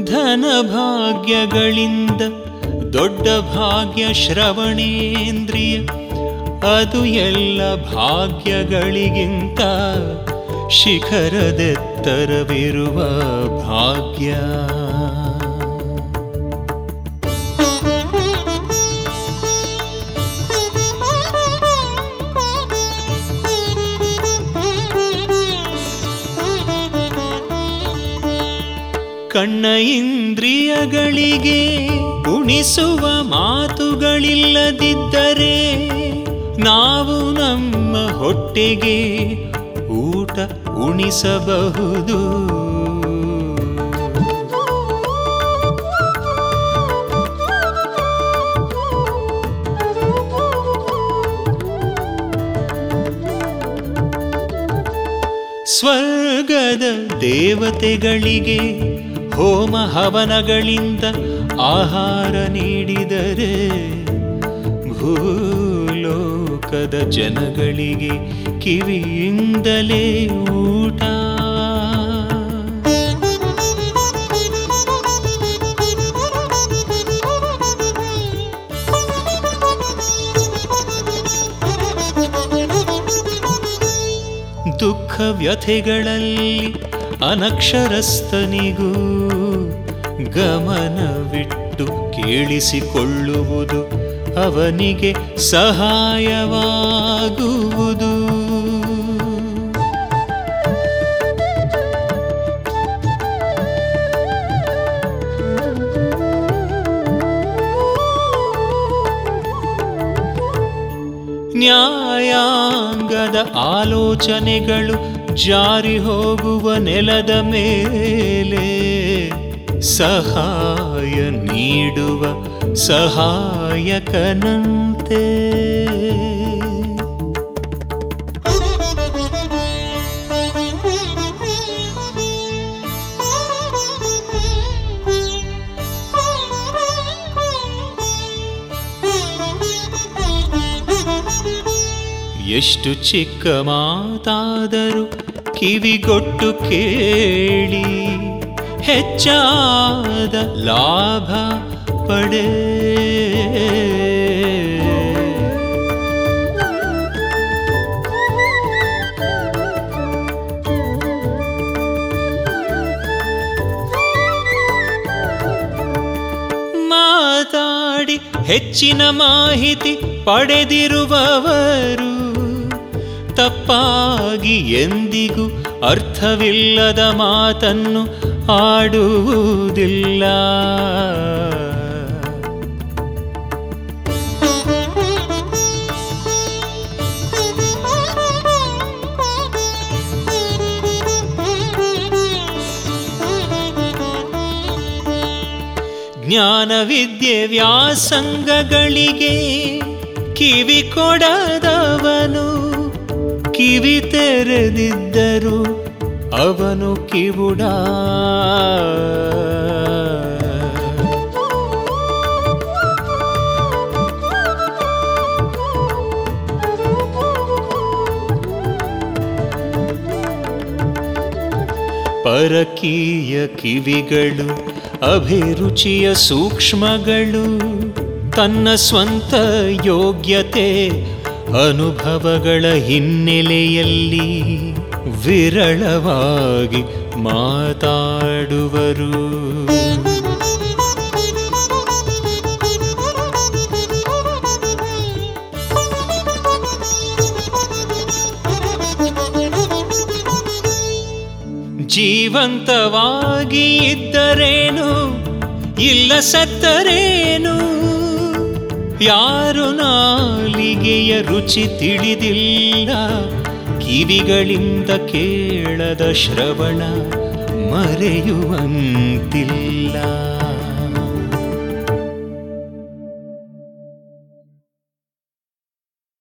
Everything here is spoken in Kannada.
ಧನ ಭಾಗ್ಯಗಳಿಂದ ದೊಡ್ಡ ಭಾಗ್ಯ ಶ್ರವಣೇಂದ್ರಿಯ ಅದು ಎಲ್ಲ ಭಾಗ್ಯಗಳಿಗಿಂತ ಶಿಖರದೆತ್ತರವಿರುವ ಭಾಗ್ಯ ಕಣ್ಣ ಇಂದ್ರಿಯಗಳಿಗೆ ಉಣಿಸುವ ಮಾತುಗಳಿಲ್ಲದಿದ್ದರೆ ನಾವು ನಮ್ಮ ಹೊಟ್ಟೆಗೆ ಊಟ ಉಣಿಸಬಹುದು ಸ್ವರ್ಗದ ದೇವತೆಗಳಿಗೆ ಹೋಮ ಹವನಗಳಿಂದ ಆಹಾರ ನೀಡಿದರೆ ಭೂಲೋಕದ ಜನಗಳಿಗೆ ಕಿವಿಯಿಂದಲೇ ಊಟ ದುಃಖ ವ್ಯಥೆಗಳಲ್ಲಿ ಅನಕ್ಷರಸ್ಥನಿಗೂ ಗಮನವಿಟ್ಟು ಕೇಳಿಸಿಕೊಳ್ಳುವುದು ಅವನಿಗೆ ಸಹಾಯವಾಗುವುದು ನ್ಯಾಯಾಂಗದ ಆಲೋಚನೆಗಳು ಜಾರಿ ಹೋಗುವ ನೆಲದ ಮೇಲೆ ಸಹಾಯ ನೀಡುವ ಸಹಾಯಕನಂತೆ ಎಷ್ಟು ಚಿಕ್ಕ ಮಾತಾದರೂ ಕಿವಿಗೊಟ್ಟು ಕೇಳಿ ಹೆಚ್ಚಾದ ಲಾಭ ಪಡೆ ಮಾತಾಡಿ ಹೆಚ್ಚಿನ ಮಾಹಿತಿ ಪಡೆದಿರುವವರು ತಪ್ಪಾಗಿ ಎಂದಿಗೂ ಅರ್ಥವಿಲ್ಲದ ಮಾತನ್ನು ಆಡುವುದಿಲ್ಲ ಜ್ಞಾನವಿದ್ಯೆ ವ್ಯಾಸಂಗಗಳಿಗೆ ಕಿವಿ ಕೊಡದವನು ಕಿವಿ ತೆರೆದಿದ್ದರು ಅವನು ಕಿವುಡ ಪರಕೀಯ ಕಿವಿಗಳು ಅಭಿರುಚಿಯ ಸೂಕ್ಷ್ಮಗಳು ತನ್ನ ಸ್ವಂತ ಯೋಗ್ಯತೆ ಅನುಭವಗಳ ಹಿನ್ನೆಲೆಯಲ್ಲಿ ವಿರಳವಾಗಿ ಮಾತಾಡುವರು ಜೀವಂತವಾಗಿ ಇದ್ದರೇನು ಇಲ್ಲ ಸತ್ತರೇನು ಯಾರು ನಾಲಿಗೆಯ ರುಚಿ ತಿಳಿದಿಲ್ಲ ಕಿವಿಗಳಿಂದ ಕೇಳದ ಶ್ರವಣ ಮರೆಯುವಂತಿಲ್ಲ